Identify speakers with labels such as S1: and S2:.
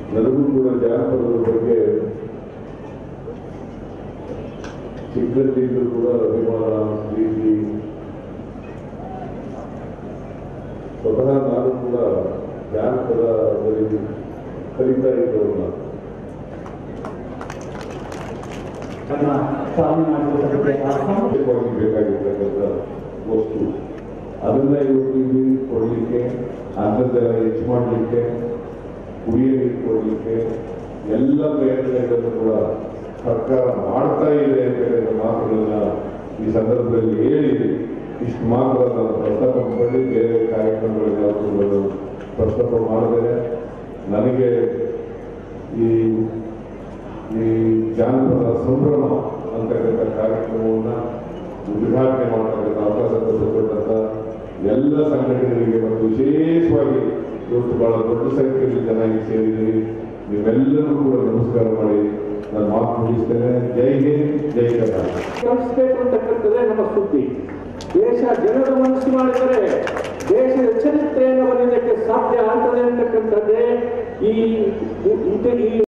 S1: ನನಗೂ ಕೂಡ ಜಾನಪದದ ಬಗ್ಗೆ ಚಿಕ್ಕಂದಿದ್ದು ಕೂಡ ಅಭಿಮಾನ ಪ್ರೀತಿ ಸ್ವತಃ ನಾನು ಕೂಡ ಜಾನಪದದಲ್ಲಿ ಕಲಿತಾ ಇದ್ದವನ್ನ
S2: ನಮ್ಮ ಸ್ವಾಮಿನಾಥರಿಗೆ ಆ ಸಮ
S1: ಮುಖ್ಯವಾಗಿ ಬೇಕಾಗಿರ್ತಕ್ಕಂಥ ವಸ್ತು ಅದನ್ನ ಇವತ್ತು ಇಲ್ಲಿ ಕೊಡಲಿಕ್ಕೆ ಅಂತರ್ಜಲ ಹೆಚ್ಚು ಮಾಡಲಿಕ್ಕೆ ಕುಡಿಯ ನೀರು ಕೊಡಲಿಕ್ಕೆ ಎಲ್ಲ ಪ್ರಯತ್ನಗಳನ್ನು ಕೂಡ ಸರ್ಕಾರ ಮಾಡ್ತಾ ಇದೆ ಅಂತ ಮಾತುಗಳನ್ನ ಈ ಸಂದರ್ಭದಲ್ಲಿ ಹೇಳಿ ಇಷ್ಟು ಮಾತ್ರ ನಾನು ಪ್ರಸ್ತಾಪ ಮಾಡಿ ಬೇರೆ ಕಾರ್ಯಕ್ರಮಗಳಿಗೆ ಯಾವುದು ಪ್ರಸ್ತಾಪ ಮಾಡಿದರೆ ನನಗೆ ಈ ಈ ಜಾನಪದ ಸಂಭ್ರಮ ಅಂತಕ್ಕಂಥ ಕಾರ್ಯಕ್ರಮವನ್ನ ಉದ್ಘಾಟನೆ ಮಾಡತಕ್ಕಂಥ ಅವಕಾಶ ಕೊಟ್ಟಂತ ಎಲ್ಲ ಸಂಘಟನೆಗಳಿಗೆ ಮತ್ತು ವಿಶೇಷವಾಗಿ ಇವತ್ತು ಬಹಳ ದೊಡ್ಡ ಸಂಖ್ಯೆಯಲ್ಲಿ ಜನ ಇಲ್ಲಿ ಸೇರಿದ್ದೀರಿ ನೀವೆಲ್ಲರೂ ಕೂಡ ನಮಸ್ಕಾರ ಮಾಡಿ ನಾನು ಮಾತು ಮುಗಿಸ್ತೇನೆ ಜೈ ಹಿಂದ್ ಜೈ ಕರ್ನಾಟಕ
S3: ಕಲಿಸಬೇಕು ಅಂತಕ್ಕಂಥದ್ದೇ ನಮ್ಮ ಸುದ್ದಿ ದೇಶ ಜನರ ಮನಸ್ಸು ಮಾಡಿದರೆ ದೇಶದ ಚರಿತ್ರೆಯನ್ನು ಬರೆಯಲಿಕ್ಕೆ ಸಾಧ್ಯ ಆಗ್ತದೆ ಅಂತಕ್ಕಂಥದ್ದೇ ಈ ಈ- ಈ